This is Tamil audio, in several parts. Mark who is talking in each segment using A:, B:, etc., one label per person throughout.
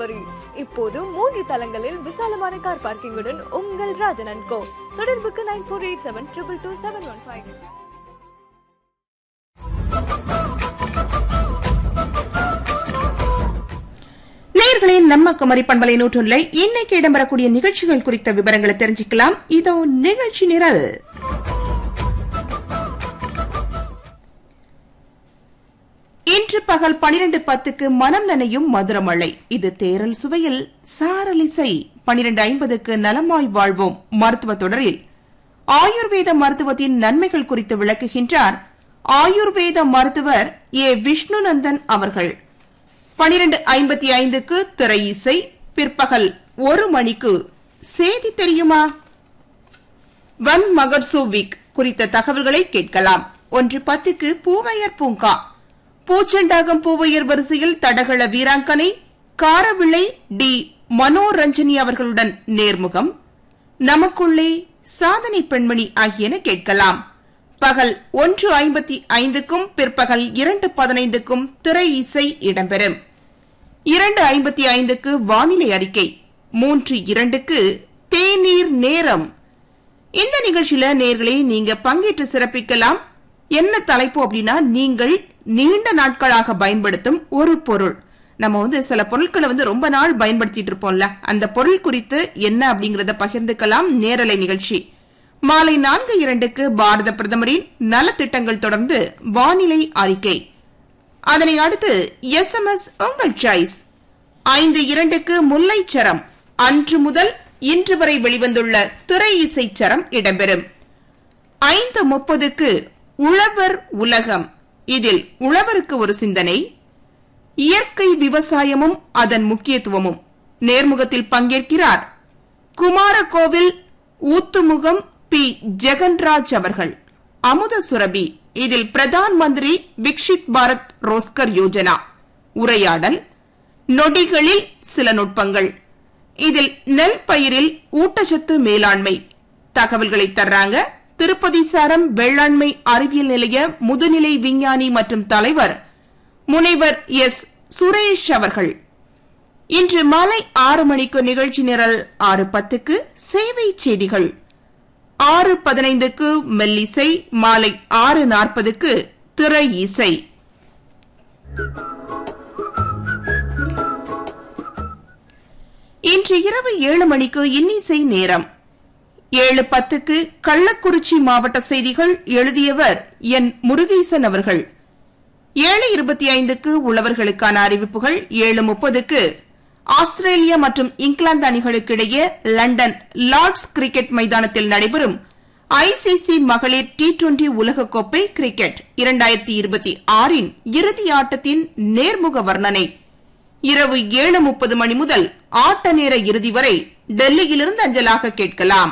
A: முகவரி இப்போது மூன்று தளங்களில் விசாலமான கார் பார்க்கிங்குடன் உங்கள் ராஜனன் கோ தொடர்புக்கு nine four eight seven triple two seven one five
B: நேயர்களே நம்ம குமரி பண்பலை நூற்றுல இன்னைக்கு இடம்பெறக்கூடிய நிகழ்ச்சிகள் குறித்த விவரங்களை தெரிஞ்சுக்கலாம் இதோ நிகழ்ச்சி நிரல் இன்று பகல் பனிரெண்டு பத்துக்கு மனம் நனையும் மதுரமழை இது தேரல் சுவையில் சாரலிசை பனிரெண்டு ஐம்பதுக்கு நலமாய் வாழ்வோம் மருத்துவ தொடரில் ஆயுர்வேத மருத்துவத்தின் நன்மைகள் குறித்து விளக்குகின்றார் ஆயுர்வேத மருத்துவர் ஏ விஷ்ணுநந்தன் அவர்கள் பனிரெண்டு ஐம்பத்தி ஐந்துக்கு திரை இசை பிற்பகல் ஒரு மணிக்கு செய்தி தெரியுமா வன் மகர்சோவிக் குறித்த தகவல்களை கேட்கலாம் ஒன்று பத்துக்கு பூவையர் பூங்கா பூச்செண்டாகம் பூவையர் வரிசையில் தடகள வீராங்கனை காரவிளை டி மனோரஞ்சனி அவர்களுடன் நேர்முகம் நமக்குள்ளே சாதனை பெண்மணி ஆகியன கேட்கலாம் பகல் ஒன்று ஐம்பத்தி ஐந்துக்கும் பிற்பகல் இரண்டு பதினைந்துக்கும் திரை இசை இடம்பெறும் இரண்டு ஐம்பத்தி ஐந்துக்கு வானிலை அறிக்கை மூன்று இரண்டுக்கு தேநீர் நேரம் இந்த நிகழ்ச்சியில நேர்களே நீங்க பங்கேற்று சிறப்பிக்கலாம் என்ன தலைப்பு அப்படின்னா நீங்கள் நீண்ட நாட்களாக பயன்படுத்தும் ஒரு பொருள் நம்ம வந்து சில பொருட்களை வந்து ரொம்ப நாள் பயன்படுத்திட்டு இருப்போம்ல அந்த பொருள் குறித்து என்ன அப்படிங்கறத பகிர்ந்துக்கலாம் நேரலை நிகழ்ச்சி மாலை நான்கு இரண்டுக்கு பாரத பிரதமரின் நலத்திட்டங்கள் தொடர்ந்து வானிலை அறிக்கை அதனை அடுத்து எஸ்எம்எஸ் உங்கள் சாய்ஸ் ஐந்து இரண்டுக்கு முல்லைச்சரம் அன்று முதல் இன்று வரை வெளிவந்துள்ள திரை இசைச்சரம் இடம்பெறும் ஐந்து முப்பதுக்கு உழவர் உலகம் இதில் உழவருக்கு ஒரு சிந்தனை இயற்கை விவசாயமும் அதன் முக்கியத்துவமும் நேர்முகத்தில் பங்கேற்கிறார் குமாரகோவில் ஊத்துமுகம் பி ஜெகன்ராஜ் அவர்கள் அமுத சுரபி இதில் பிரதான் மந்திரி விக்ஷித் பாரத் ரோஸ்கர் யோஜனா உரையாடல் நொடிகளில் சில நுட்பங்கள் இதில் நெல் பயிரில் ஊட்டச்சத்து மேலாண்மை தகவல்களை தர்றாங்க திருப்பதி சாரம் வேளாண்மை அறிவியல் நிலைய முதுநிலை விஞ்ஞானி மற்றும் தலைவர் முனைவர் எஸ் சுரேஷ் அவர்கள் இன்று மாலை ஆறு மணிக்கு நிகழ்ச்சி நிரல் ஆறு பத்துக்கு சேவை செய்திகள் ஆறு பதினைந்துக்கு மெல்லிசை மாலை ஆறு நாற்பதுக்கு திரை இசை இன்று இரவு ஏழு மணிக்கு இன்னிசை நேரம் ஏழு பத்துக்கு கள்ளக்குறிச்சி மாவட்ட செய்திகள் எழுதியவர் என் முருகேசன் அவர்கள் ஏழு இருபத்தி ஐந்துக்கு உழவர்களுக்கான அறிவிப்புகள் ஏழு முப்பதுக்கு ஆஸ்திரேலியா மற்றும் இங்கிலாந்து அணிகளுக்கு இடையே லண்டன் லார்ட்ஸ் கிரிக்கெட் மைதானத்தில் நடைபெறும் ஐசிசி மகளிர் டி டுவெண்டி உலகக்கோப்பை கிரிக்கெட் இரண்டாயிரத்தி இருபத்தி ஆறின் இறுதி ஆட்டத்தின் நேர்முக வர்ணனை இரவு ஏழு முப்பது மணி முதல் ஆட்ட நேர இறுதி வரை டெல்லியிலிருந்து அஞ்சலாக கேட்கலாம்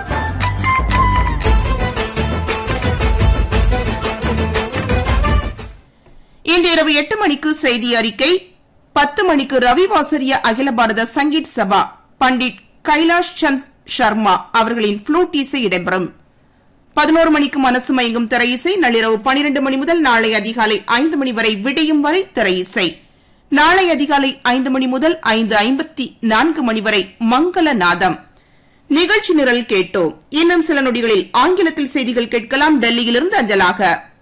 B: இன்று இரவு எட்டு மணிக்கு செய்தி அறிக்கை பத்து மணிக்கு ரவிவாசரிய அகில பாரத சங்கீத் சபா பண்டிட் கைலாஷ் சந்த் சர்மா அவர்களின் ஃப்ளூட் இசை இடம்பெறும் பதினோரு மணிக்கு மனசு மயங்கும் திரை இசை நள்ளிரவு பனிரெண்டு மணி முதல் நாளை அதிகாலை ஐந்து மணி வரை விடியும் வரை திரை இசை நாளை அதிகாலை ஐந்து மணி முதல் ஐந்து ஐம்பத்தி நான்கு மணி வரை மங்கள நாதம் நிகழ்ச்சி நிரல் கேட்டோம் இன்னும் சில நொடிகளில் ஆங்கிலத்தில் செய்திகள் கேட்கலாம் டெல்லியிலிருந்து அஞ்சலாக